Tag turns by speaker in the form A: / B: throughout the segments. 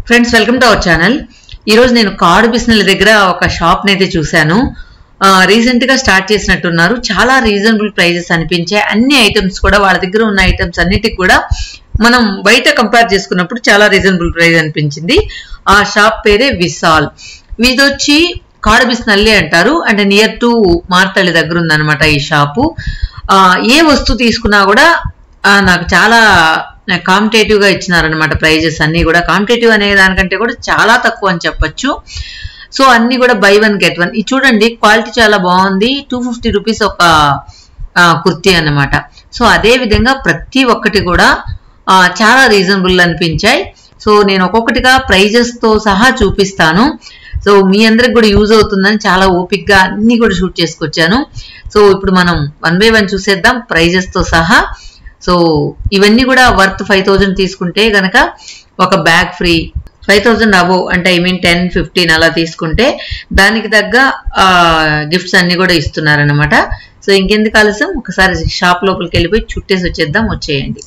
A: friends welcome to our channel ఈరోజు నేను కాడు బిస్నెల దగ్గర ఒక షాప్ అయితే చూశాను రీసెంట్ గా స్టార్ట్ చేసినట్టున్నారు చాలా రీజనబుల్ ప్రైజెస్ అనిపించాయి అన్ని ఐటమ్స్ కూడా వాళ్ళ దగ్గర ఉన్న ఐటమ్స్ అన్నిటికి కూడా మనం బయట కంపేర్ చేసుకున్నప్పుడు చాలా రీజనబుల్ ప్రైస్ అనిపించింది ఆ షాప్ పేరే విశాల్ ఇది వచ్చి కాడు బిస్నల్లి అంటారు అంటే నియర్ టు మార్తల్లి దగ్గర ఉందన్నమాట ఈ షాపు ఆ, ఏ వస్తువు తీసుకున్నా కూడా ఆ, నాకు చాలా కాంపిటేటివ్ గా ఇచ్చినారనమాట ప్రైజెస్ అన్ని కూడా కాంపిటేటివ్ అనే దానికంటే కూడా చాలా తక్కువ అని చెప్పొచ్చు సో అన్ని కూడా బై వన్ గెట్ వన్ ఇది చూడండి క్వాలిటీ చాలా బాగుంది టూ ఫిఫ్టీ రూపీస్ ఒక ఆ, కుర్తీ అన్నమాట సో అదే విధంగా ప్రతి ఒక్కటి కూడా ఆ, చాలా రీజనబుల్ అనిపించాయి సో నేను ఒక్కొక్కటిగా ప్రైజెస్ తో సహా చూపిస్తాను సో మీ అందరికి కూడా యూజ్ అవుతుందని చాలా ఓపిక్ గా అన్ని కూడా షూట్ చేసుకొచ్చాను సో ఇప్పుడు మనం వన్ బై వన్ చూసేద్దాం ప్రైజెస్ తో సహా సో ఇవన్నీ కూడా వర్త్ ఫైవ్ థౌజండ్ తీసుకుంటే గనక ఒక bag free five thousand above అంటే ఐ మీన్ టెన్ ఫిఫ్టీన్ అలా తీసుకుంటే దానికి తగ్గ గిఫ్ట్స్ అన్ని కూడా ఇస్తున్నారనమాట సో ఇంకెందుకు ఆలస్యం ఒకసారి షాప్ లోపలికి వెళ్ళిపోయి చుట్టేసి వచ్చేద్దాం వచ్చేయండి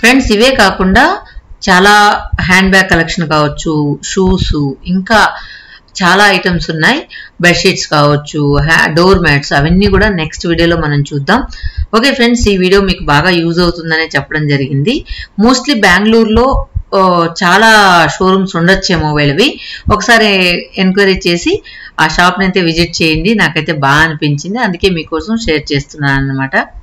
A: ఫ్రెండ్స్ ఇవే కాకుండా చాలా హ్యాండ్ బ్యాగ్ కలెక్షన్ కావచ్చు షూస్ ఇంకా చాలా ఐటమ్స్ ఉన్నాయి బెడ్షీట్స్ కావచ్చు డోర్ మ్యాట్స్ అవన్నీ కూడా నెక్స్ట్ వీడియోలో మనం చూద్దాం ఓకే ఫ్రెండ్స్ ఈ వీడియో మీకు బాగా యూజ్ అవుతుందనే చెప్పడం జరిగింది మోస్ట్లీ బెంగళూరులో ఆ, చాలా షోరూమ్స్ ఉండొచ్చేమో వీళ్ళవి ఒకసారి ఎంక్వైరీ చేసి ఆ షాప్ని అయితే విజిట్ చేయండి నాకైతే బాగా అనిపించింది అందుకే మీకోసం షేర్ చేస్తున్నాను అనమాట